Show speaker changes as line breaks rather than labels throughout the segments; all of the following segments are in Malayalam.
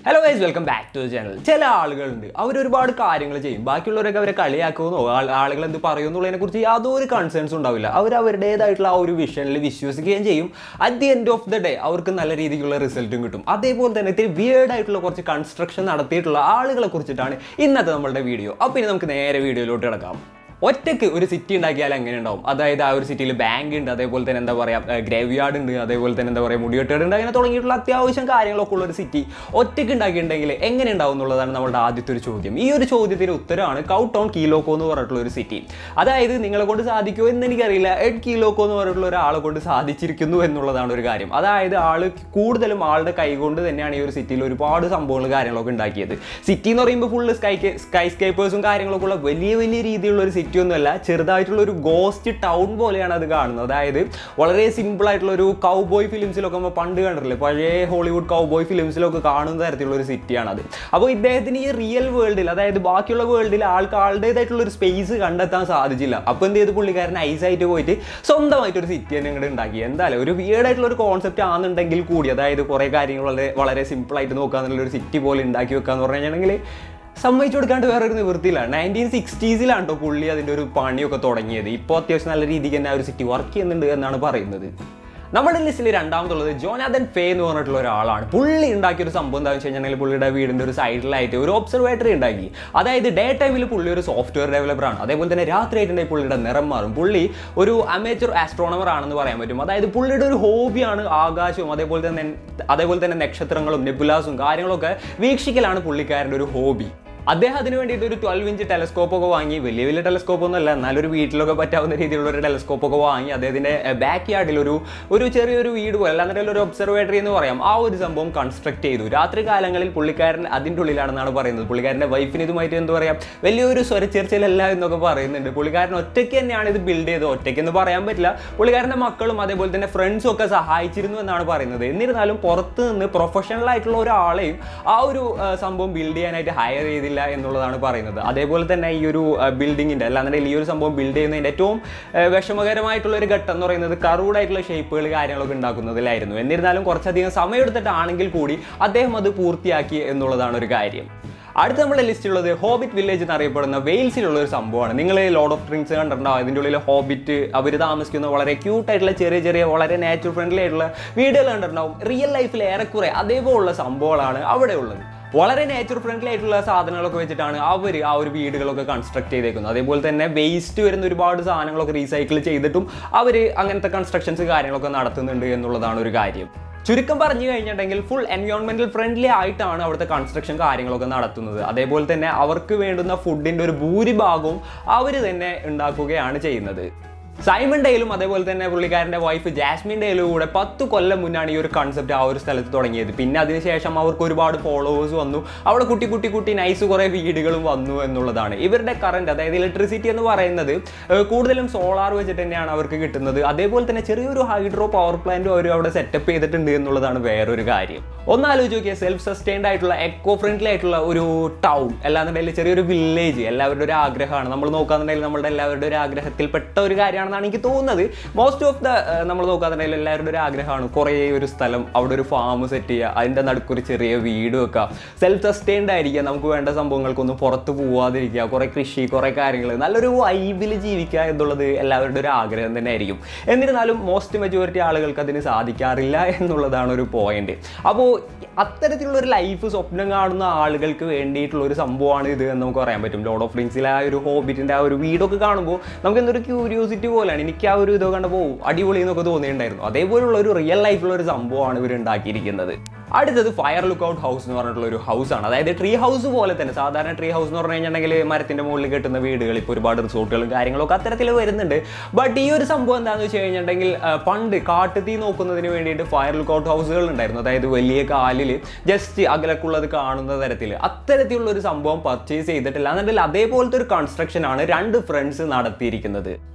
Hello guys welcome back to the channel ചില ആളുകളുണ്ട് അവർ ഒരുപാട് കാര്യങ്ങൾ ചെയ്യും ബാക്കിയുള്ളവരൊക്കെ അവരെ കളിയാക്കുമെന്നോ ആൾ- ആളുകൾ എന്ത് പറയുമെന്നുള്ളതിനെ കുറിച്ച് യാതൊരു കൺസേൺസ് ഉണ്ടാവില്ല അവർ അവരുടേതായിട്ടുള്ള ആ ഒരു വിഷനിൽ വിശ്വസിക്കുകയും ചെയ്യും at the end of the day അവർക്ക് നല്ല രീതിക്കുള്ള റിസൾട്ടും കിട്ടും അതേപോലെ തന്നെ ഇത്തിരി വിയേർഡ് ആയിട്ടുള്ള കുറച്ച് കൺസ്ട്രക്ഷൻ നടത്തിയിട്ടുള്ള ആളുകളെ കുറിച്ചിട്ടാണ് ഇന്നത്തെ നമ്മളുടെ വീഡിയോ അപ്പോൾ ഇനി നമുക്ക് നേരെ വീഡിയോയിലോട്ട് കിടക്കാം ഒറ്റയ്ക്ക് ഒരു സിറ്റി ഉണ്ടാക്കിയാൽ എങ്ങനെ ഉണ്ടാവും അതായത് ആ ഒരു സിറ്റിയിൽ ബാങ്ക് ഉണ്ട് അതേപോലെ തന്നെ എന്താ പറയുക ഗ്രേവ് യാർഡ് ഉണ്ട് അതേപോലെ തന്നെ എന്താ പറയുക മുടിവെട്ടേട് ഉണ്ട് അങ്ങനെ തുടങ്ങിയിട്ടുള്ള അത്യാവശ്യം കാര്യങ്ങളൊക്കെ ഉള്ള ഒരു സിറ്റി ഒറ്റയ്ക്ക് ഉണ്ടാക്കിയിട്ടുണ്ടെങ്കിൽ എങ്ങനെ ഉണ്ടാവും എന്നുള്ളതാണ് നമ്മുടെ ആദ്യത്തെ ഒരു ചോദ്യം ഈ ഒരു ചോദ്യത്തിന് ഉത്തരമാണ് കൗട്ട് ഓൺ കീലോക്കോ എന്ന് പറഞ്ഞിട്ടുള്ള ഒരു സിറ്റി അതായത് നിങ്ങളെ കൊണ്ട് സാധിക്കുമോ എന്ന് എനിക്കറിയില്ല എഡ് കീലോക്കോ എന്ന് പറഞ്ഞിട്ടുള്ള ഒരാളെ കൊണ്ട് സാധിച്ചിരിക്കുന്നു എന്നുള്ളതാണ് ഒരു കാര്യം അതായത് ആള് കൂടുതലും ആളുടെ കൈകൊണ്ട് തന്നെയാണ് ഈ ഒരു സിറ്റിയിൽ ഒരുപാട് സംഭവങ്ങൾ കാര്യങ്ങളൊക്കെ ഉണ്ടാക്കിയത് സിറ്റി എന്ന് പറയുമ്പോൾ ഫുള്ള് സ്കൈ സ്കൈ സ്കേപ്പേഴ്സും കാര്യങ്ങളൊക്കെ ഉള്ള വലിയ വലിയ രീതിയിലുള്ള ഒരു സിറ്റി ഒന്നുമല്ല ചെറുതായിട്ടുള്ള ഒരു ഗോസ്റ്റ് ടൗൺ പോലെയാണ് അത് കാണുന്നത് അതായത് വളരെ സിമ്പിൾ ആയിട്ടുള്ള ഒരു കൗബോയ് ഫിലിംസിലൊക്കെ നമ്മൾ പണ്ട് കണ്ടിട്ടില്ലേ പഴയ ഹോളിവുഡ് കൗബോയ് ഫിലിംസിലൊക്കെ കാണുന്ന തരത്തിലുള്ള ഒരു സിറ്റിയാണ് അത് അപ്പോൾ ഇദ്ദേഹത്തിന് ഈ റിയൽ വേൾഡിൽ അതായത് ബാക്കിയുള്ള വേൾഡിൽ ആൾക്ക് ആളുടേതായിട്ടുള്ള ഒരു സ്പേസ് കണ്ടെത്താൻ സാധിച്ചില്ല അപ്പോൾ എന്ത് ചെയ്ത് പുള്ളിക്കാരൻ ഐസായിട്ട് പോയിട്ട് സ്വന്തമായിട്ട് ഒരു സിറ്റി തന്നെ ഇങ്ങോട്ട് ഉണ്ടാക്കി എന്തായാലും ഒരു വിയേഡ് ആയിട്ടുള്ള ഒരു കോൺസെപ്റ്റ് ആണെന്നുണ്ടെങ്കിൽ കൂടി അതായത് കുറേ കാര്യങ്ങൾ വളരെ വളരെ സിമ്പിൾ ആയിട്ട് നോക്കാന്നുള്ള ഒരു സിറ്റി പോലെ ഉണ്ടാക്കി വെക്കാന്ന് പറഞ്ഞു കഴിഞ്ഞാണെങ്കിൽ സമ്മതിച്ചു കൊടുക്കാണ്ട് വേറെ ഒരു നിവൃത്തിയില്ല നയൻറ്റീൻ സിക്സ്റ്റീസിലാണ് കേട്ടോ പുള്ളി അതിൻ്റെ ഒരു പണിയൊക്കെ തുടങ്ങിയത് ഇപ്പോൾ അത്യാവശ്യം നല്ല രീതിക്ക് തന്നെ ആ ഒരു സിറ്റി വർക്ക് ചെയ്യുന്നുണ്ട് എന്നാണ് പറയുന്നത് നമ്മുടെ ലിസ്റ്റിൽ രണ്ടാമതുള്ളത് ജോനാഥൻ ഫേ എന്ന് പറഞ്ഞിട്ടുള്ള ഒരാളാണ് പുള്ളി ഉണ്ടാക്കിയ ഒരു സംഭവം എന്താണെന്ന് വെച്ച് കഴിഞ്ഞാൽ പുള്ളിയുടെ വീടിൻ്റെ ഒരു സൈഡിലായിട്ട് ഒരു ഒബ്സർവേറ്ററി ഉണ്ടാക്കി അതായത് ഡേ ടൈമിൽ പുള്ളി ഒരു സോഫ്റ്റ്വെയർ ഡെവലപ്പറാണ് അതേപോലെ തന്നെ രാത്രി ആയിട്ടുണ്ടെങ്കിൽ പുള്ളിയുടെ നിറം മാറും പുള്ളി ഒരു അമേച്ചർ ആസ്ട്രോണമർ ആണെന്ന് പറയാൻ പറ്റും അതായത് പുള്ളിയുടെ ഒരു ഹോബിയാണ് ആകാശവും അതേപോലെ തന്നെ അതേപോലെ തന്നെ നക്ഷത്രങ്ങളും നെബുലാസും കാര്യങ്ങളൊക്കെ വീക്ഷിക്കലാണ് പുള്ളിക്കാരൻ്റെ ഒരു ഹോബി അദ്ദേഹം അതിന് വേണ്ടിയിട്ട് ഒരു ട്വൽവ് ഇഞ്ച് ടെലസ്കോപ്പ് ഒക്കെ വാങ്ങി വലിയ വലിയ ടെലസ്കോപ്പ് ഒന്നും അല്ല എന്നാലൊരു വീട്ടിലൊക്കെ പറ്റാവുന്ന രീതിയിലുള്ള ഒരു ടെലസ്കോപ്പ് ഒക്കെ വാങ്ങി അദ്ദേഹത്തിന്റെ ബാക്ക് യാർഡിൽ ഒരു ഒരു ചെറിയൊരു വീട് പോലെ അല്ലാന്നുണ്ടെങ്കിൽ ഒരു ഒബ്സർവേറ്ററി എന്ന് പറയാം ആ ഒരു സംഭവം കൺസ്ട്രക്ട് ചെയ്തു രാത്രി കാലങ്ങളിൽ പുള്ളിക്കാരൻ അതിൻ്റെ ഉള്ളിലാണെന്നാണ് പറയുന്നത് പുള്ളിക്കാരൻ്റെ വൈഫിന് ഇതുമായിട്ട് എന്താ പറയാം വലിയൊരു സ്വരച്ചേർച്ചയിലല്ല എന്നൊക്കെ പറയുന്നുണ്ട് പുള്ളിക്കാരൻ ഒറ്റയ്ക്ക് തന്നെയാണ് ഇത് ബിൽഡ് ചെയ്തത് ഒറ്റയ്ക്ക് എന്ന് പറയാൻ പറ്റില്ല പുള്ളിക്കാരൻ്റെ മക്കളും അതേപോലെ തന്നെ ഫ്രണ്ട്സും ഒക്കെ സഹായിച്ചിരുന്നു എന്നാണ് പറയുന്നത് എന്നിരുന്നാലും പുറത്ത് നിന്ന് പ്രൊഫഷണൽ ആയിട്ടുള്ള ഒരാളെയും ആ ഒരു ആ, സംഭവം ബിൽഡ് ചെയ്യാനായിട്ട് ഹയർ ചെയ്തില്ല എന്നുള്ളതാണ് പറയുന്നത് അതേപോലെ തന്നെ ഈ ഒരു ബിൽഡിങ്ങിൻ്റെ അല്ലാന്നുണ്ടെങ്കിൽ ഈ ഒരു സംഭവം ബിൽഡ് ചെയ്യുന്നതിൻ്റെ ഏറ്റവും ആ, വിഷമകരമായിട്ടുള്ള ഒരു ഘട്ടം എന്ന് പറയുന്നത് കറൂഡ് ആയിട്ടുള്ള ഷേപ്പുകൾ കാര്യങ്ങളൊക്കെ ഉണ്ടാക്കുന്നതിലായിരുന്നു എന്നിരുന്നാലും കുറച്ചധികം സമയമെടുത്തിട്ടാണെങ്കിൽ കൂടി അദ്ദേഹം അത് പൂർത്തിയാക്കി എന്നുള്ളതാണ് ഒരു കാര്യം അടുത്ത നമ്മുടെ ലിസ്റ്റിലുള്ളത് ഹോബിറ്റ് വില്ലേജ് എന്നറിയപ്പെടുന്ന വെയിൽസിലുള്ള ഒരു സംഭവമാണ് നിങ്ങൾ ലോഡ് ഓഫ് ഡ്രിങ്ക്സ് കണ്ടിട്ടുണ്ടാവും അതിൻ്റെ ഉള്ളിൽ ഹോബിറ്റ് അവർ താമസിക്കുന്ന വളരെ ക്യൂട്ട് ആയിട്ടുള്ള ചെറിയ ചെറിയ വളരെ നാച്ചുറൽ ഫ്രണ്ട്ലി ആയിട്ടുള്ള വീടുകൾ കണ്ടിട്ടുണ്ടാവും റിയൽ ലൈഫിൽ ഏറെക്കുറെ അതേപോലുള്ള സംഭവങ്ങളാണ് അവിടെ ഉള്ളത് വളരെ നേച്ചർ ഫ്രണ്ട്ലി ആയിട്ടുള്ള സാധനങ്ങളൊക്കെ വെച്ചിട്ടാണ് അവർ ആ ഒരു വീടുകളൊക്കെ കൺസ്ട്രക്ട് ചെയ്തേക്കുന്നത് അതേപോലെ തന്നെ വേസ്റ്റ് വരുന്ന ഒരുപാട് സാധനങ്ങളൊക്കെ റീസൈക്കിൾ ചെയ്തിട്ടും അവർ അങ്ങനത്തെ കൺസ്ട്രക്ഷൻസ് കാര്യങ്ങളൊക്കെ നടത്തുന്നുണ്ട് എന്നുള്ളതാണ് ഒരു കാര്യം ചുരുക്കം പറഞ്ഞു കഴിഞ്ഞിട്ടുണ്ടെങ്കിൽ ഫുൾ എൻവയോൺമെന്റൽ ഫ്രണ്ട്ലി ആയിട്ടാണ് അവിടുത്തെ കൺസ്ട്രക്ഷൻ കാര്യങ്ങളൊക്കെ നടത്തുന്നത് അതേപോലെ തന്നെ അവർക്ക് വേണ്ടുന്ന ഫുഡിന്റെ ഒരു ഭൂരിഭാഗവും അവർ തന്നെ ഉണ്ടാക്കുകയാണ് ചെയ്യുന്നത് സൈമൺ ഡേയിലും അതേപോലെ തന്നെ പുള്ളിക്കാരൻ്റെ വൈഫ് ജാസ്മിൻ ഡേയിലും കൂടെ പത്ത് കൊല്ലം മുന്നാണ് ഈ ഒരു കൺസെപ്റ്റ് ആ ഒരു സ്ഥലത്ത് തുടങ്ങിയത് പിന്നെ അതിനുശേഷം അവർക്ക് ഒരുപാട് ഫോളോവേഴ്സ് വന്നു അവിടെ കുട്ടി കുട്ടി കുട്ടി നൈസ് കുറേ വീടുകളും വന്നു എന്നുള്ളതാണ് ഇവരുടെ കറണ്ട് അതായത് ഇലക്ട്രിസിറ്റി എന്ന് പറയുന്നത് ഏഹ്, കൂടുതലും സോളാർ വെച്ചിട്ട് തന്നെയാണ് അവർക്ക് കിട്ടുന്നത് അതേപോലെ തന്നെ ചെറിയൊരു ഹൈഡ്രോ പവർ പ്ലാന്റും അവർ അവിടെ സെറ്റപ്പ് ചെയ്തിട്ടുണ്ട് എന്നുള്ളതാണ് വേറൊരു കാര്യം ഒന്ന് ആലോചിച്ച് നോക്കിയാൽ സെൽഫ് സസ്റ്റൈൻഡ് ആയിട്ടുള്ള എക്കോ ഫ്രണ്ട്ലി ആയിട്ടുള്ള ഒരു ടൗൺ അല്ലാന്നുണ്ടെങ്കിൽ ചെറിയൊരു വില്ലേജ് എല്ലാവരുടെ ഒരു ആഗ്രഹമാണ് നമ്മൾ നോക്കാന്നുണ്ടെങ്കിൽ നമ്മുടെ എല്ലാവരുടെ ഒരു ആഗ്രഹത്തിൽപ്പെട്ട ഒരു കാര്യമാണെന്നാണ് എനിക്ക് തോന്നുന്നത് മോസ്റ്റ് ഓഫ് ദ നമ്മൾ നോക്കാന്നുണ്ടെങ്കിൽ എല്ലാവരുടെ ഒരു ആഗ്രഹമാണ് കുറേ ഒരു സ്ഥലം അവിടെ ഒരു ഫാം സെറ്റ് ചെയ്യുക അതിൻ്റെ നടുക്കൊരു ചെറിയ വീട് വെക്കുക സെൽഫ് സസ്റ്റൈൻഡ് ആയിരിക്കുക നമുക്ക് വേണ്ട സംഭവങ്ങൾക്കൊന്നും പുറത്ത് പോവാതിരിക്കുക കുറേ കൃഷി കുറേ കാര്യങ്ങൾ നല്ലൊരു വൈബിൽ ജീവിക്കുക എന്നുള്ളത് എല്ലാവരുടെ ഒരു ആഗ്രഹം തന്നെ ആയിരിക്കും എന്നിരുന്നാലും മോസ്റ്റ് മെജോറിറ്റി ആളുകൾക്ക് അതിന് സാധിക്കാറില്ല എന്നുള്ളതാണ് ഒരു പോയിന്റ് അപ്പോൾ അത്തരത്തിലുള്ള ഒരു ലൈഫ് സ്വപ്നം കാണുന്ന ആളുകൾക്ക് വേണ്ടിയിട്ടുള്ള ഒരു സംഭവമാണ് ഇത് എന്ന് നമുക്ക് പറയാൻ പറ്റും ലോഡ് ഓഫ് റിങ്സിലെ ആ ഒരു ഹോബിറ്റിൻ്റെ ആ ഒരു വീടൊക്കെ കാണുമ്പോൾ നമുക്ക് എന്തൊരു ക്യൂരിയോസിറ്റി പോലെയാണ് എനിക്ക് ആ ഒരു ഇതൊക്കെ കണ്ടപ്പോൾ അടിപൊളി എന്നൊക്കെ തോന്നിയിട്ടുണ്ടായിരുന്നു അതേപോലുള്ള ഒരു റിയൽ ലൈഫിലുള്ള ഒരു സംഭവമാണ് ഇവർ ഉണ്ടാക്കിയിരിക്കുന്നത് അടുത്തത് ഫയർ ലുക്ക് ഔട്ട് ഹൗസ് എന്ന് പറഞ്ഞിട്ടുള്ള ഒരു ഹൗസ് ആണ് അതായത് ട്രീ ഹൗസ് പോലെ തന്നെ സാധാരണ ട്രീ ഹൗസ് എന്ന് പറഞ്ഞു കഴിഞ്ഞിട്ടുണ്ടെങ്കിൽ മരത്തിന്റെ മുകളിൽ കെട്ടുന്ന വീടുകൾ ഇപ്പോൾ ഒരുപാട് റിസോർട്ടുകളും കാര്യങ്ങളൊക്കെ അത്തരത്തിൽ വരുന്നുണ്ട് ബട്ട് ഈ ഒരു സംഭവം എന്താണെന്ന് വെച്ച് കഴിഞ്ഞിട്ടുണ്ടെങ്കിൽ ആ, പണ്ട് കാട്ടുതീ നോക്കുന്നതിന് വേണ്ടിയിട്ട് ഫയർ ലുക്ക് ഔട്ട് ഹൗസുകൾ ഉണ്ടായിരുന്നു അതായത് വലിയ കാലിൽ ജസ്റ്റ് അകലക്കുള്ളത് കാണുന്ന തരത്തിൽ അത്തരത്തിലുള്ള ഒരു സംഭവം പർച്ചേസ് ചെയ്തിട്ടില്ല എന്നുണ്ടെങ്കിൽ അതേപോലത്തെ ഒരു കൺസ്ട്രക്ഷൻ ആണ് രണ്ട് ഫ്രണ്ട്സ് നടത്തിയിരിക്കുന്നത്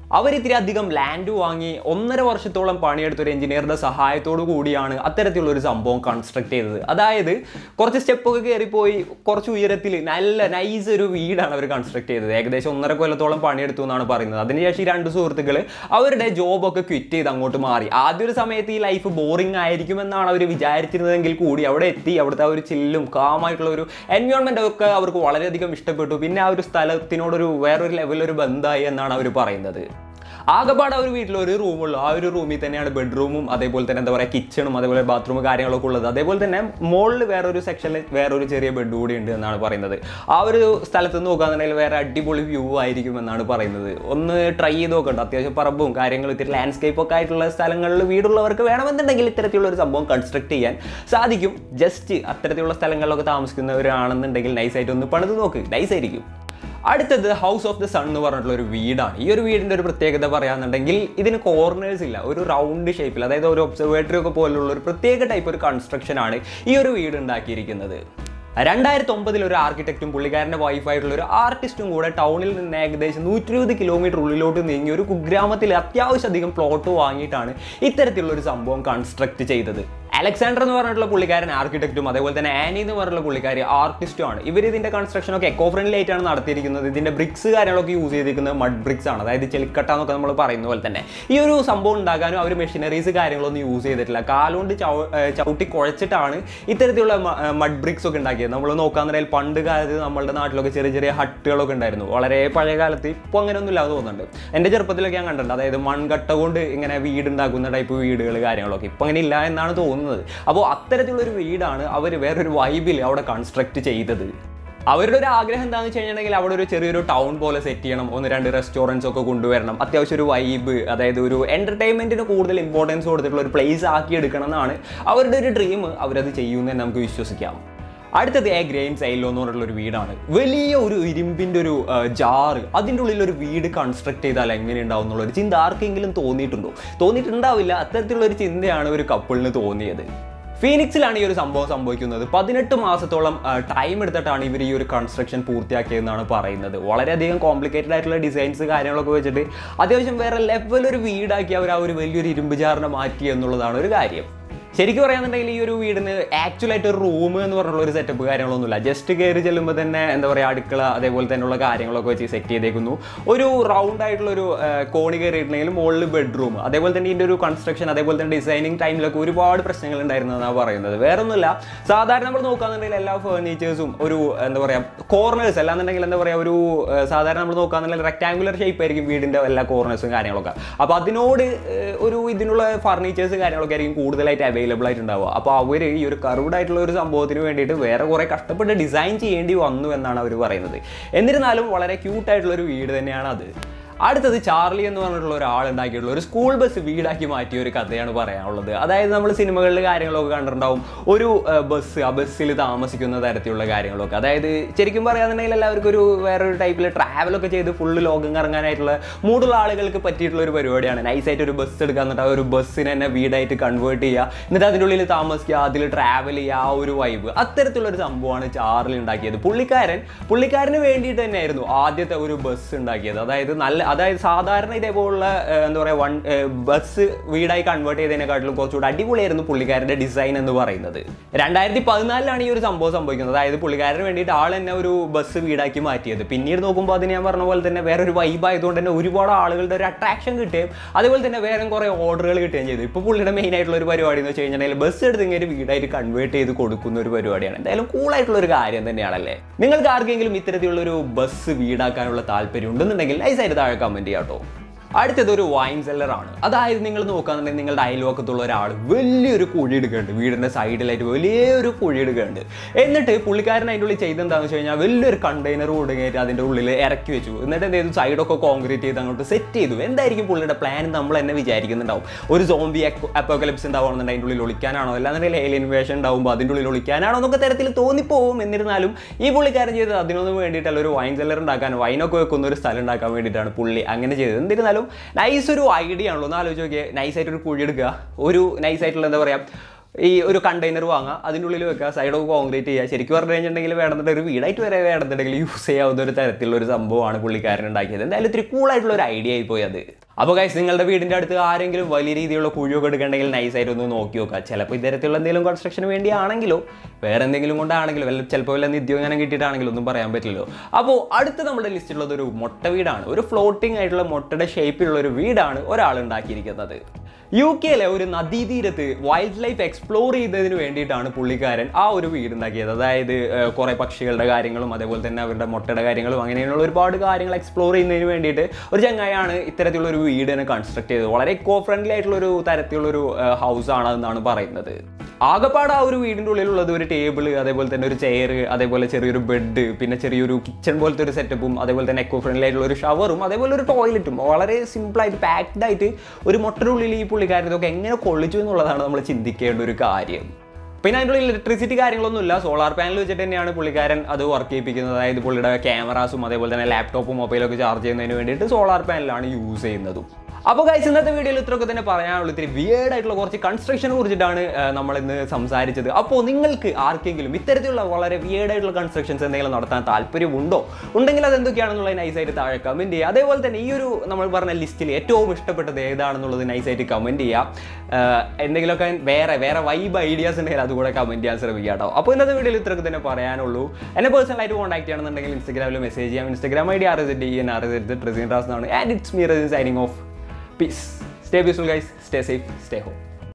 അവർ ഇത്തിരി അധികം ലാൻഡ് വാങ്ങി ഒന്നര വർഷത്തോളം പണിയെടുത്ത ഒരു എഞ്ചിനീയറുടെ സഹായത്തോടു കൂടിയാണ് അത്തരത്തിലുള്ള ഒരു സംഭവം കൺസ്ട്രക്ട് ചെയ്തത് അതായത് കുറച്ച് സ്റ്റെപ്പൊക്കെ കയറിപ്പോയി കുറച്ച് ഉയരത്തിൽ നല്ല നൈസ് ഒരു വീടാണ് അവർ കൺസ്ട്രക്ട് ചെയ്തത് ഏകദേശം ഒന്നര കൊല്ലത്തോളം പണിയെടുത്തു എന്നാണ് പറയുന്നത് അതിനുശേഷം ഈ രണ്ട് സുഹൃത്തുക്കൾ അവരുടെ ജോബൊക്കെ ക്വിറ്റ് ചെയ്ത് അങ്ങോട്ട് മാറി ആദ്യ ഒരു സമയത്ത് ഈ ലൈഫ് ബോറിംഗ് ആയിരിക്കുമെന്നാണ് അവർ വിചാരിച്ചിരുന്നതെങ്കിൽ കൂടി അവിടെ എത്തി അവിടുത്തെ ആ ഒരു ചില്ലും കാമായിട്ടുള്ള ഒരു എൻവയോൺമെന്റ് ഒക്കെ അവർക്ക് വളരെയധികം ഇഷ്ടപ്പെട്ടു പിന്നെ ആ ഒരു സ്ഥലത്തിനോടൊരു വേറൊരു ലെവലൊരു ബന്ധമായി എന്നാണ് അവർ പറയുന്നത് ആകെപ്പാട് ആ ഒരു വീട്ടിൽ ഒരു റൂമുള്ളൂ ആ ഒരു റൂമിൽ തന്നെയാണ് ബെഡ്റൂമും അതേപോലെ തന്നെ എന്താ പറയുക കിച്ചണും അതേപോലെ ബാത്റൂം കാര്യങ്ങളൊക്കെ ഉള്ളത് അതേപോലെ തന്നെ മുകളിൽ വേറൊരു സെക്ഷനിൽ വേറൊരു ചെറിയ ബെഡ് കൂടി ഉണ്ട് എന്നാണ് പറയുന്നത് ആ ഒരു സ്ഥലത്ത് നിന്ന് നോക്കുകയാണെന്നുണ്ടെങ്കിൽ വേറെ അടിപൊളി വ്യൂ ആയിരിക്കും എന്നാണ് പറയുന്നത് ഒന്ന് ട്രൈ ചെയ്ത് നോക്കണ്ട അത്യാവശ്യം പറമ്പും കാര്യങ്ങളും ഇത്തിരി ലാൻഡ്സ്കേപ്പ് ഒക്കെ ആയിട്ടുള്ള സ്ഥലങ്ങളിൽ വീടുള്ളവർക്ക് വേണമെന്നുണ്ടെങ്കിൽ ഇത്തരത്തിലുള്ള ഒരു സംഭവം കൺസ്ട്രക്ട് ചെയ്യാൻ സാധിക്കും ജസ്റ്റ് അത്തരത്തിലുള്ള സ്ഥലങ്ങളിലൊക്കെ താമസിക്കുന്നവരാണെന്നുണ്ടെങ്കിൽ നൈസായിട്ട് ഒന്ന് പണിത് നോക്ക് നൈസ് ആയിരിക്കും അടുത്തത് ഹൗസ് ഓഫ് ദ സൺ എന്ന് പറഞ്ഞിട്ടുള്ള ഒരു വീടാണ് ഈ ഒരു വീടിന്റെ ഒരു പ്രത്യേകത പറയാന്നുണ്ടെങ്കിൽ ഇതിന് കോർണേഴ്സ് ഇല്ല ഒരു റൗണ്ട് ഷേപ്പിൽ അതായത് ഒരു ഒബ്സർവേറ്ററി ഒക്കെ പോലുള്ള ഒരു പ്രത്യേക ടൈപ്പ് ഒരു കൺസ്ട്രക്ഷൻ ആണ് ഈ ഒരു വീട് ഉണ്ടാക്കിയിരിക്കുന്നത് രണ്ടായിരത്തി ഒമ്പതിൽ ഒരു ആർക്കിടെക്റ്റും പുള്ളിക്കാരൻ്റെ വൈഫായിട്ടുള്ള ഒരു ആർട്ടിസ്റ്റും കൂടെ ടൗണിൽ നിന്ന് ഏകദേശം നൂറ്റി ഇരുപത് കിലോമീറ്റർ ഉള്ളിലോട്ട് നീങ്ങി ഒരു കുഗ്രാമത്തിൽ അത്യാവശ്യം അധികം പ്ലോട്ട് വാങ്ങിയിട്ടാണ് ഇത്തരത്തിലുള്ള ഒരു സംഭവം കൺസ്ട്രക്ട് ചെയ്തത് അലക്സാണ്ടർ എന്ന് പറഞ്ഞിട്ടുള്ള പുള്ളിക്കാരൻ ആർക്കിടെക്റ്റും അതേപോലെ തന്നെ ആനി എന്ന് പറഞ്ഞിട്ടുള്ള പുള്ളിക്കാരി ആർട്ടിസ്റ്റും ആണ് ഇവർ ഇതിന്റെ കൺസ്ട്രക്ഷൻ ഒക്കെ എക്കോ ഫ്രണ്ട്ലി ആയിട്ടാണ് നടത്തിയിരിക്കുന്നത് ഇതിന്റെ ബ്രിക്സ് കാര്യങ്ങളൊക്കെ യൂസ് ചെയ്തിരിക്കുന്നത് മഡ് ബ്രിക്സ് ആണ് അതായത് ചെളിക്കട്ട എന്നൊക്കെ നമ്മൾ പറയുന്ന പോലെ തന്നെ ഈ ഒരു സംഭവം ഉണ്ടാക്കാനും അവർ മെഷീനറീസ് കാര്യങ്ങളൊന്നും യൂസ് ചെയ്തിട്ടില്ല കാലുകൊണ്ട് ചവ- ഏർ ചവിട്ടി കുഴച്ചിട്ടാണ് ഇത്തരത്തിലുള്ള മഡ് ബ്രിക്സ് ഒക്കെ ഉണ്ടാക്കിയത് നമ്മൾ നോക്കാന്നുണ്ടെങ്കിൽ പണ്ട് കാലത്ത് നമ്മളുടെ നാട്ടിലൊക്കെ ചെറിയ ചെറിയ ഹട്ടുകളൊക്കെ ഉണ്ടായിരുന്നു വളരെ പഴയ കാലത്ത് ഇപ്പോൾ അങ്ങനെയൊന്നും ഇല്ലാതെ തോന്നുന്നുണ്ട് എൻ്റെ ചെറുപ്പത്തിലൊക്കെ ഞാൻ കണ്ടിട്ടുണ്ട് അതായത് മൺകട്ട കൊണ്ട് ഇങ്ങനെ വീട് ഉണ്ടാക്കുന്ന ടൈപ്പ് വീടുകൾ കാര്യങ്ങളൊക്കെ ഇപ്പം അങ്ങനെ ഇല്ല എന്നാണ് തോന്നുന്നത് അപ്പോൾ അത്തരത്തിലുള്ളൊരു വീടാണ് അവർ വേറൊരു വൈബിൽ അവിടെ കൺസ്ട്രക്ട് ചെയ്തത് അവരുടെ ഒരു ആഗ്രഹം എന്താണെന്ന് വെച്ച് കഴിഞ്ഞിട്ടുണ്ടെങ്കിൽ അവിടെ ഒരു ചെറിയൊരു ടൗൺ പോലെ സെറ്റ് ചെയ്യണം ഒന്ന് രണ്ട് റെസ്റ്റോറൻറ്റ്സ് ഒക്കെ കൊണ്ടുവരണം അത്യാവശ്യം ഒരു വൈബ് അതായത് ഒരു എൻ്റർടൈൻമെൻറ്റിന് കൂടുതൽ ഇമ്പോർട്ടൻസ് കൊടുത്തിട്ടുള്ള ഒരു പ്ലേസ് ആക്കി എടുക്കണം എന്നാണ് അവരുടെ ഒരു ഡ്രീം അവരത് ചെയ്യുമെന്ന് തന്നെ നമുക്ക് വിശ്വസിക്കാം അടുത്തത് എ ഗ്രെയിൻ സൈലോ എന്ന് പറഞ്ഞിട്ടുള്ള ഒരു വീടാണ് വലിയ ഒരു ഇരുമ്പിൻ്റെ ഒരു ജാറ് അതിൻ്റെ ഉള്ളിൽ ഒരു വീട് കൺസ്ട്രക്ട് ചെയ്താൽ എങ്ങനെ ഉണ്ടാവും എന്നുള്ള ഒരു ചിന്ത ആർക്കെങ്കിലും തോന്നിയിട്ടുണ്ടോ തോന്നിയിട്ടുണ്ടാവില്ല അത്തരത്തിലുള്ള ഒരു ചിന്തയാണ് ഒരു കപ്പിളിന് തോന്നിയത് ഫീനിക്സിലാണ് ഈ ഒരു സംഭവം സംഭവിക്കുന്നത് പതിനെട്ട് മാസത്തോളം ടൈം എടുത്തിട്ടാണ് ഇവർ ഈ ഒരു കൺസ്ട്രക്ഷൻ പൂർത്തിയാക്കിയതെന്നാണ് പറയുന്നത് വളരെയധികം കോംപ്ലിക്കേറ്റഡ് ആയിട്ടുള്ള ഡിസൈൻസ് കാര്യങ്ങളൊക്കെ വെച്ചിട്ട് അത്യാവശ്യം വേറെ ലെവൽ ഒരു വീടാക്കി അവർ ആ ഒരു വലിയൊരു ഇരുമ്പ് ജാറിനെ മാറ്റി എന്നുള്ളതാണ് ഒരു കാര്യം ശരിക്കും പറയാന്നുണ്ടെങ്കിൽ ഈ ഒരു വീടിന് ആക്ച്വൽ ആയിട്ട് ഒരു റൂം എന്ന് പറഞ്ഞുള്ള ഒരു സെറ്റപ്പ് കാര്യങ്ങളൊന്നുമില്ല ജസ്റ്റ് കയറി ചെല്ലുമ്പോൾ തന്നെ എന്താ പറയുക അടുക്കള അതേപോലെ തന്നെയുള്ള കാര്യങ്ങളൊക്കെ വെച്ച് സെറ്റ് ചെയ്തേക്കുന്നു ഒരു റൗണ്ട് ആയിട്ടുള്ള ഒരു ആ, കോണി കയറിയിട്ടുണ്ടെങ്കിൽ മുകളിൽ ബെഡ്റൂം അതേപോലെ തന്നെ ഇതിൻ്റെ ഒരു കൺസ്ട്രക്ഷൻ അതേപോലെ തന്നെ ഡിസൈനിങ് ടൈമിലൊക്കെ ഒരുപാട് പ്രശ്നങ്ങൾ ഉണ്ടായിരുന്നതെന്നാണ് പറയുന്നത് വേറെ ഒന്നുമില്ല സാധാരണ നമ്മൾ നോക്കുകയാണെന്നുണ്ടെങ്കിൽ എല്ലാ ഫേർണിച്ചേഴ്സും ഒരു എന്താ പറയുക കോർണേഴ്സ് അല്ലാന്നുണ്ടെങ്കിൽ എന്താ പറയുക ഒരു ആ, സാധാരണ നമ്മൾ നോക്കുകയാണെന്നുണ്ടെങ്കിൽ റെക്ടാങ്കുലർ ഷേപ്പ് ആയിരിക്കും വീടിൻ്റെ എല്ലാ കോർണേഴ്സും കാര്യങ്ങളൊക്കെ അപ്പോൾ അതിനോട് ഏർ, ഒരു ഇതിനുള്ള ഫർണിച്ചേഴ്സ് കാര്യങ്ങളൊക്കെ ആയിരിക്കും കൂടുതലായിട്ട് അവൈലബിൾ ആയിട്ടുണ്ടാവുക അപ്പോൾ അവർ ഈ ഒരു കർവ്ഡ് ആയിട്ടുള്ള ഒരു സംഭവത്തിന് വേണ്ടിയിട്ട് വേറെ കുറേ കഷ്ടപ്പെട്ട് ഡിസൈൻ ചെയ്യേണ്ടി വന്നു എന്നാണ് അവർ പറയുന്നത് എന്നിരുന്നാലും വളരെ ക്യൂട്ടായിട്ടുള്ള ഒരു വീട് തന്നെയാണ് അത് അടുത്തത് ചാർലി എന്ന് പറഞ്ഞിട്ടുള്ള ഒരാൾ ഉണ്ടാക്കിയിട്ടുള്ള ഒരു സ്കൂൾ ബസ് വീടാക്കി മാറ്റിയ ഒരു കഥയാണ് പറയാനുള്ളത് അതായത് നമ്മൾ സിനിമകളിൽ കാര്യങ്ങളൊക്കെ കണ്ടിട്ടുണ്ടാവും ഒരു ബസ് ആ ബസ്സിൽ താമസിക്കുന്ന തരത്തിലുള്ള കാര്യങ്ങളൊക്കെ അതായത് ശരിക്കും പറയാന്നുണ്ടെങ്കിൽ എല്ലാവർക്കും ഒരു വേറൊരു ടൈപ്പിൽ ട്രാവലൊക്കെ ചെയ്ത് ഫുള്ള് ലോകം കറങ്ങാനായിട്ടുള്ള മൂടുള്ള ആളുകൾക്ക് പറ്റിയിട്ടുള്ള ഒരു പരിപാടിയാണ് നൈസായിട്ട് ഒരു ബസ് എടുക്കുക എന്നിട്ട് ആ ഒരു ബസ്സിനെ തന്നെ വീടായിട്ട് കൺവേർട്ട് ചെയ്യുക എന്നിട്ട് അതിൻ്റെ ഉള്ളിൽ താമസിക്കുക അതിൽ ട്രാവൽ ചെയ്യുക ആ ഒരു വൈബ് അത്തരത്തിലുള്ള ഒരു സംഭവമാണ് ചാർലി ഉണ്ടാക്കിയത് പുള്ളിക്കാരൻ പുള്ളിക്കാരന് വേണ്ടിയിട്ട് തന്നെയായിരുന്നു ആദ്യത്തെ ഒരു ബസ് ഉണ്ടാക്കിയത് അതായത് നല്ല അതായത് സാധാരണ ഇതേപോലുള്ള ഏർ, എന്താ പറയുക വൺ ബസ് വീടായി കൺവേർട്ട് ചെയ്തതിനെക്കാട്ടിലും കുറച്ചുകൂടി അടിപൊളിയായിരുന്നു പുള്ളിക്കാരൻ്റെ ഡിസൈൻ എന്ന് പറയുന്നത് രണ്ടായിരത്തി പതിനാലിലാണ് ഈ ഒരു സംഭവം സംഭവിക്കുന്നത് അതായത് പുള്ളിക്കാരന് വേണ്ടിയിട്ട് ആൾ തന്നെ ഒരു ബസ് വീടാക്കി മാറ്റിയത് പിന്നീട് നോക്കുമ്പോൾ അതിന് ഞാൻ പറഞ്ഞ പോലെ തന്നെ വേറെ ഒരു വൈബ് ആയതുകൊണ്ട് തന്നെ ഒരുപാട് ആളുകളുടെ ഒരു അട്രാക്ഷൻ കിട്ടുകയും അതുപോലെ തന്നെ വേറെ കുറേ ഓർഡറുകൾ കിട്ടുകയും ചെയ്തു ഇപ്പോൾ പുള്ളിയുടെ മെയിൻ ആയിട്ടുള്ള ഒരു പരിപാടി എന്ന് വെച്ച് കഴിഞ്ഞിട്ടുണ്ടെങ്കിൽ ബസ് എടുത്ത് ഇങ്ങനെ വീടായിട്ട് കൺവേർട്ട് ചെയ്ത് കൊടുക്കുന്ന ഒരു പരിപാടിയാണ് എന്തായാലും കൂളായിട്ടുള്ള ഒരു കാര്യം തന്നെയാണല്ലേ നിങ്ങൾക്ക് ആർക്കെങ്കിലും ഇത്തരത്തിലുള്ള ഒരു ബസ് വീടാക്കാനുള്ള താല്പര്യം ഉണ്ടെന്നുണ്ടെങ്കിൽ നൈസായിട്ട് താഴെ കമൻറ്റ് ചെയ്യാം കേട്ടോ അടുത്തത് ഒരു വൈൻ സെല്ലറാണ് അതായത് നിങ്ങൾ നോക്കുകയാണെന്നുണ്ടെങ്കിൽ നിങ്ങളുടെ അയൽവക്കത്തുള്ള ഒരാൾ വലിയൊരു കുഴി എടുക്കുന്നുണ്ട് വീടിൻ്റെ സൈഡിലായിട്ട് വലിയൊരു കുഴി എടുക്കുന്നുണ്ട് എന്നിട്ട് പുള്ളിക്കാരൻ അതിൻ്റെ ഉള്ളിൽ ചെയ്തെന്താണെന്ന് വെച്ച് കഴിഞ്ഞാൽ വലിയൊരു കണ്ടെയ്നർ കൊടുങ്ങിയിട്ട് അതിൻ്റെ ഉള്ളിൽ ഇറക്കി വെച്ചു എന്നിട്ട് എന്ത് ചെയ്തു സൈഡൊക്കെ കോൺക്രീറ്റ് ചെയ്ത് അങ്ങോട്ട് സെറ്റ് ചെയ്തു എന്തായിരിക്കും പുള്ളിയുടെ പ്ലാൻ നമ്മൾ തന്നെ വിചാരിക്കുന്നുണ്ടാവും ഒരു സോംബി അപ്പോക്കലിപ്സ് ഉണ്ടാവുന്നുണ്ട് അതിൻ്റെ ഉള്ളിൽ ഒളിക്കാനാണോ അല്ലാന്നുണ്ടെങ്കിൽ ഏലിയൻ വേഷൻ ഉണ്ടാവുമ്പോൾ അതിൻ്റെ ഉള്ളിൽ ഒളിക്കാനാണോ എന്നൊക്കെ തരത്തിൽ തോന്നിപ്പോവും എന്നിരുന്നാലും ഈ പുള്ളിക്കാരൻ ചെയ്തത് അതിനൊന്നും വേണ്ടിയിട്ടല്ല ഒരു വൈൻ സെല്ലർ ഉണ്ടാക്കാൻ വൈനൊക്കെ വെക്കുന്ന ഒരു സ്ഥലം ഉണ്ടാക്കാൻ വേണ്ടിയിട്ടാണ് പുള്ളി അങ്ങനെ ചെയ്തത് എന്നിരുന്നാലും നൈസ് ഒരു ഐഡിയ ആണല്ലോ ഒന്ന് ആലോചിച്ച് നോക്കിയാൽ നൈസായിട്ട് ഒരു കുഴി എടുക്കുക ഒരു നൈസായിട്ടുള്ള എന്താ പറയുക ഈ ഒരു കണ്ടെയ്നർ വാങ്ങുക അതിൻ്റെ ഉള്ളിൽ വെക്കുക സൈഡൊക്കെ കോൺക്രീറ്റ് ചെയ്യുക ശരിക്കും പറഞ്ഞു കഴിഞ്ഞിട്ടുണ്ടെങ്കിൽ വേണമെന്നുണ്ടെങ്കിൽ ഒരു വീടായിട്ട് വരെ വേണമെന്നുണ്ടെങ്കിൽ യൂസ് ചെയ്യാവുന്ന ഒരു തരത്തിലുള്ള ഒരു സംഭവമാണ് പുള്ളിക്കാരൻ ഉണ്ടാക്കിയത് എന്തായാലും ഇത്തിരി കൂളായിട്ടുള്ള ഒരു ഐഡിയ ആയി പോയി അത് അപ്പോൾ ഗൈസ് നിങ്ങളുടെ വീടിൻ്റെ അടുത്ത് ആരെങ്കിലും വലിയ രീതിയിലുള്ള കുഴിയൊക്കെ എടുക്കണമെങ്കിൽ നൈസായിട്ട് ഒന്ന് നോക്കി നോക്കുക ചിലപ്പോൾ ഇത്തരത്തിലുള്ള എന്തെങ്കിലും കൺസ്ട്രക്ഷന് വേണ്ടിയാണെങ്കിലോ വേറെ എന്തെങ്കിലും കൊണ്ടാണെങ്കിലോ വല്ല ചിലപ്പോൾ വല്ല നിത്യോജനം കിട്ടിയിട്ടാണെങ്കിലും ഒന്നും പറയാൻ പറ്റില്ലല്ലോ അപ്പോൾ അടുത്ത നമ്മുടെ ലിസ്റ്റിലുള്ളത് ഒരു മൊട്ട വീടാണ് ഒരു ഫ്ലോട്ടിംഗ് ആയിട്ടുള്ള മൊട്ടയുടെ ഷേപ്പിലുള്ള ഒരു വീടാണ് ഒരാൾ ഉണ്ടാക്കിയിരിക്കുന്നത് യു കെയിലെ ഒരു നദീതീരത്ത് വൈൽഡ് ലൈഫ് എക്സ്പ്ലോർ ചെയ്തതിന് വേണ്ടിയിട്ടാണ് പുള്ളിക്കാരൻ ആ ഒരു വീട് ഉണ്ടാക്കിയത് അതായത് ഏഹ്, കുറേ പക്ഷികളുടെ കാര്യങ്ങളും അതേപോലെ തന്നെ അവരുടെ മുട്ടയുടെ കാര്യങ്ങളും അങ്ങനെയുള്ള ഒരുപാട് കാര്യങ്ങൾ എക്സ്പ്ലോർ ചെയ്യുന്നതിന് വേണ്ടിയിട്ട് ഒരു ചങ്ങായാണ് ഇത്തരത്തിലുള്ള ഒരു വീട് തന്നെ കൺസ്ട്രക്ട് ചെയ്തത് വളരെ ഇക്കോ ഫ്രണ്ട്ലി ആയിട്ടുള്ള ഒരു തരത്തിലുള്ള ഒരു ഹൗസ് ആണ് എന്നാണ് പറയുന്നത് ആകപ്പാട് ആ ഒരു വീടിൻ്റെ ഉള്ളിലുള്ളത് ഒരു ടേബിൾ അതേപോലെ തന്നെ ഒരു ചെയർ അതേപോലെ ചെറിയൊരു ബെഡ് പിന്നെ ചെറിയൊരു കിച്ചൺ പോലത്തെ ഒരു സെറ്റപ്പും അതേപോലെ തന്നെ എക്കോ ഫ്രണ്ട്ലി ആയിട്ടുള്ള ഒരു ഷവറും അതേപോലെ ഒരു ടോയ്ലറ്റും വളരെ സിമ്പിളായിട്ട് പാക്ഡ് ആയിട്ട് ഒരു മുട്ടയുടെ ഉള്ളിൽ ഈ പുള്ളിക്കാരൻ ഇതൊക്കെ എങ്ങനെ കൊള്ളിച്ചു എന്നുള്ളതാണ് നമ്മൾ ചിന്തിക്കേണ്ട ഒരു കാര്യം പിന്നെ അതിൻ്റെ ഉള്ളിൽ ഇലക്ട്രിസിറ്റി കാര്യങ്ങളൊന്നും ഇല്ല സോളാർ പാനൽ വെച്ചിട്ട് തന്നെയാണ് പുള്ളിക്കാരൻ അത് വർക്ക് ചെയ്യിപ്പിക്കുന്നത് അതായത് പുള്ളിയുടെ ക്യാമറാസും അതേപോലെ തന്നെ ലാപ്ടോപ്പും മൊബൈലൊക്കെ ചാർജ് ചെയ്യുന്നതിന് വേണ്ടിയിട്ട് സോളാർ പാനലാണ് യൂസ് ചെയ്യുന്നതും അപ്പോൾ ഗൈസ് ഇന്നത്തെ വീഡിയോയിൽ ഇത്രയൊക്കെ തന്നെ പറയാനുള്ളൂ ഇത്തിരി വിയേഡ് ആയിട്ടുള്ള കുറച്ച് കൺസ്ട്രക്ഷനെ കുറിച്ചിട്ടാണ് നമ്മൾ ഇന്ന് സംസാരിച്ചത് അപ്പോൾ നിങ്ങൾക്ക് ആർക്കെങ്കിലും ഇത്തരത്തിലുള്ള വളരെ വിയേഡ് ആയിട്ടുള്ള കൺസ്ട്രക്ഷൻസ് എന്തെങ്കിലും നടത്താൻ താല്പര്യമുണ്ടോ ഉണ്ടെങ്കിൽ അത് എന്തൊക്കെയാണെന്നുള്ളത് നൈസായിട്ട് താഴെ കമൻറ്റ് ചെയ്യുക അതേപോലെ തന്നെ ഈ ഒരു നമ്മൾ പറഞ്ഞ ലിസ്റ്റിൽ ഏറ്റവും ഇഷ്ടപ്പെട്ടത് ഏതാണെന്നുള്ളത് നൈസായിട്ട് കമൻറ്റ് ചെയ്യുക ആഹ് എന്തെങ്കിലുമൊക്കെ വേറെ വേറെ വൈബ് ഐഡിയാസ് ഉണ്ടെങ്കിൽ അതുകൂടെ കമൻറ്റ് ചെയ്യാൻ ശ്രമിക്കുക കേട്ടോ അപ്പോൾ ഇന്നത്തെ വീഡിയോയിൽ ഇത്രയൊക്കെ തന്നെ പറയാനുള്ളൂ എന്നെ പേഴ്സണലായിട്ട് കോൺടാക്ട് ചെയ്യണമെന്നുണ്ടെങ്കിൽ ഇൻസ്റ്റാഗ്രാമിൽ മെസ്സേജ് ചെയ്യാം Instagram I D R S D N R S ട്രസിൻ റാസ് എന്നാണ് and it's me Rasin signing off Peace. Stay peaceful, guys. Stay safe. Stay home.